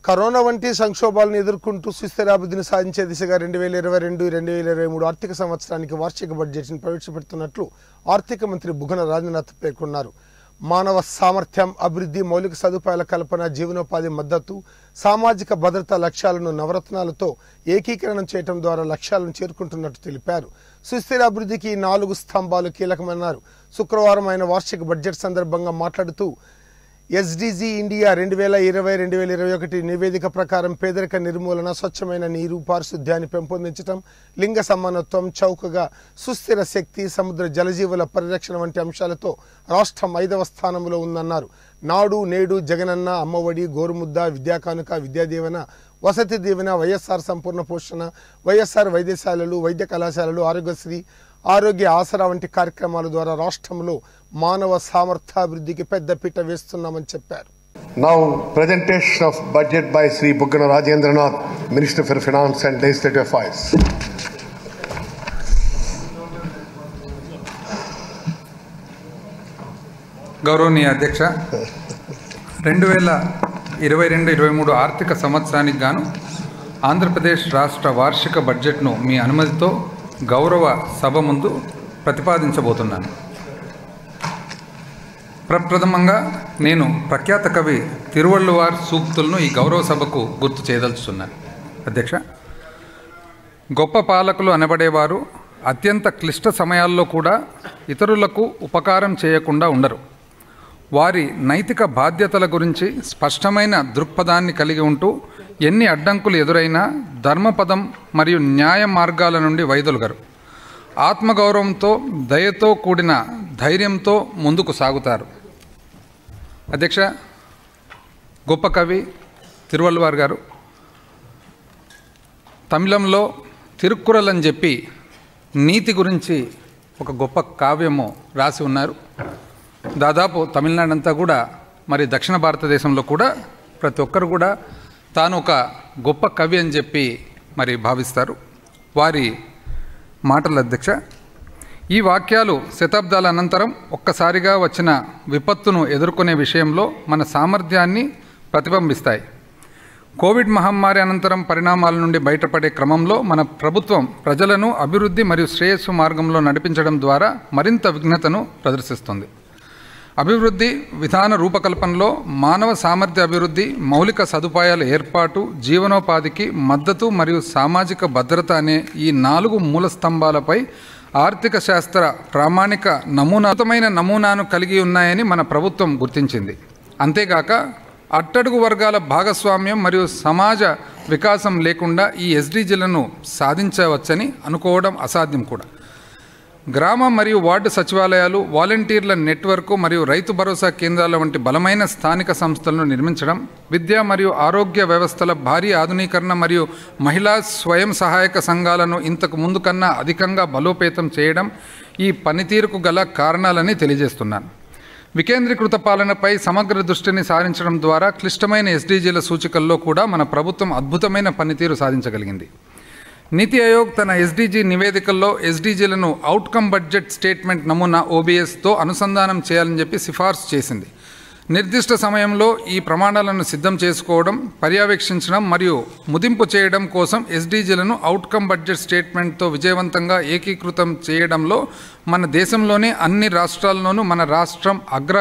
Corona వంటి సంక్షోభాలను ఎదుర్కొంటూ సుస్థిరాభివృద్ధిని సాధించే దిశగా రెండు వేల ఇరవై రెండు రెండు వేల ఇరవై మూడు ఆర్థిక సంవత్సరానికి వార్షిక బడ్జెట్ను ప్రవేశపెడుతున్నట్లు ఆర్థిక మంత్రి బుగ్గన రాజనాథ్ పేర్కొన్నారు మానవ సామర్థ్యం అభివృద్ధి మౌలిక సదుపాయాల కల్పన జీవనోపాధి మద్దతు సామాజిక భద్రతా లక్ష్యాలను నవరత్నాలతో ఏకీకరణం చేయడం ద్వారా లక్ష్యాలను చేరుకుంటున్నట్టు తెలిపారు సుస్థిర అభివృద్ధికి ఈ నాలుగు స్తంభాలు కీలకమన్నారు శుక్రవారం ఆయన వార్షిక బడ్జెట్ సందర్భంగా మాట్లాడుతూ ఎస్డిజి ఇండియా రెండు వేల ఇరవై రెండు వేల ఇరవై ఒకటి నివేదిక ప్రకారం పేదరిక నిర్మూలన స్వచ్ఛమైన నీరు పారిశుద్ధ్యాన్ని పెంపొందించడం లింగ సమానత్వం చౌకగా సుస్థిర శక్తి సముద్ర జలజీవుల పరిరక్షణ వంటి అంశాలతో రాష్ట్రం ఐదవ స్థానంలో ఉందన్నారు నాడు నేడు జగనన్న అమ్మఒడి గోరుముద్ద విద్యా కానుక విద్యా దీవెన వసతి దీవెన వైఎస్ఆర్ సంపూర్ణ పోషణ వైఎస్ఆర్ వైద్యశాలలు వైద్య కళాశాలలు ఆరోగ్యశ్రీ ఆరోగ్య ఆసరా వంటి కార్యక్రమాల ద్వారా రాష్ట్రంలో మానవ సామర్థ్యాభివృద్ధికి పెద్దపీట వేస్తున్నామని చెప్పారు Now, presentation of budget by Sri Buggana Rajendranath, Minister for Finance and Legislative Affairs. గౌరవనీయ అధ్యక్ష రెండు వేల ఇరవై రెండు ఇరవై మూడు ఆర్థిక సంవత్సరానికి గాను ఆంధ్రప్రదేశ్ రాష్ట్ర వార్షిక బడ్జెట్ను మీ అనుమతితో గౌరవ సభ ముందు ప్రతిపాదించబోతున్నాను ప్రప్రథమంగా నేను ప్రఖ్యాత కవి తిరువళ్ళువార్ సూక్తులను ఈ గౌరవ సభకు గుర్తు చేయదలుచున్నాను అధ్యక్ష గొప్ప పాలకులు అనబడేవారు అత్యంత క్లిష్ట సమయాల్లో కూడా ఇతరులకు ఉపకారం చేయకుండా ఉండరు వారి నైతిక బాధ్యతల గురించి స్పష్టమైన దృక్పథాన్ని కలిగి ఉంటూ ఎన్ని అడ్డంకులు ఎదురైనా ధర్మపదం మరియు న్యాయ మార్గాల నుండి వైదొలగరు ఆత్మగౌరవంతో దయతో కూడిన ధైర్యంతో ముందుకు సాగుతారు అధ్యక్ష గొప్ప కవి తిరువల్లువార్ గారు తమిళంలో తిరుక్కురల్ అని చెప్పి నీతి గురించి ఒక గొప్ప కావ్యము రాసి ఉన్నారు దాదాపు తమిళనాడు అంతా కూడా మరి దక్షిణ భారతదేశంలో కూడా ప్రతి ఒక్కరు కూడా తాను ఒక గొప్ప కవి అని చెప్పి మరి భావిస్తారు వారి మాటల అధ్యక్ష ఈ వాక్యాలు శతాబ్దాల అనంతరం ఒక్కసారిగా వచ్చిన విపత్తును ఎదుర్కొనే విషయంలో మన సామర్థ్యాన్ని ప్రతిబింబిస్తాయి కోవిడ్ మహమ్మారి అనంతరం పరిణామాల నుండి బయటపడే క్రమంలో మన ప్రభుత్వం ప్రజలను అభివృద్ధి మరియు శ్రేయస్సు మార్గంలో నడిపించడం ద్వారా మరింత విఘ్నతను ప్రదర్శిస్తుంది అభివృద్ధి విధాన రూపకల్పనలో మానవ సామర్థ్య అభివృద్ధి మౌలిక సదుపాయాల ఏర్పాటు జీవనోపాధికి మద్దతు మరియు సామాజిక భద్రత అనే ఈ నాలుగు మూల స్తంభాలపై ఆర్థిక శాస్త్ర ప్రామాణిక నమూనాతమైన నమూనాను కలిగి ఉన్నాయని మన ప్రభుత్వం గుర్తించింది అంతేగాక అట్టడుగు వర్గాల భాగస్వామ్యం మరియు సమాజ వికాసం లేకుండా ఈ ఎస్డీజీలను సాధించవచ్చని అనుకోవడం అసాధ్యం కూడా గ్రామ మరియు వార్డు సచివాలయాలు వాలంటీర్ల నెట్వర్క్ మరియు రైతు భరోసా కేంద్రాల వంటి బలమైన స్థానిక సంస్థలను నిర్మించడం విద్య మరియు ఆరోగ్య వ్యవస్థల భారీ ఆధునీకరణ మరియు మహిళా స్వయం సహాయక సంఘాలను ఇంతకు ముందు కన్నా అధికంగా బలోపేతం చేయడం ఈ పనితీరుకు గల కారణాలని తెలియజేస్తున్నాను వికేంద్రీకృత పాలనపై సమగ్ర దృష్టిని సారించడం ద్వారా క్లిష్టమైన ఎస్డీజీల సూచికల్లో కూడా మన ప్రభుత్వం అద్భుతమైన పనితీరు సాధించగలిగింది నీతి ఆయోగ్ తన ఎస్డీజీ నివేదికల్లో ఎస్డీజీలను అవుట్కమ్ బడ్జెట్ స్టేట్మెంట్ నమూనా ఓబీఎస్తో అనుసంధానం చేయాలని చెప్పి సిఫార్సు చేసింది నిర్దిష్ట సమయంలో ఈ ప్రమాణాలను సిద్ధం చేసుకోవడం పర్యవేక్షించడం మరియు ముదింపు చేయడం కోసం ఎస్డీజీలను అవుట్కమ్ బడ్జెట్ స్టేట్మెంట్తో విజయవంతంగా ఏకీకృతం చేయడంలో మన దేశంలోనే అన్ని రాష్ట్రాల్లోనూ మన రాష్ట్రం అగ్ర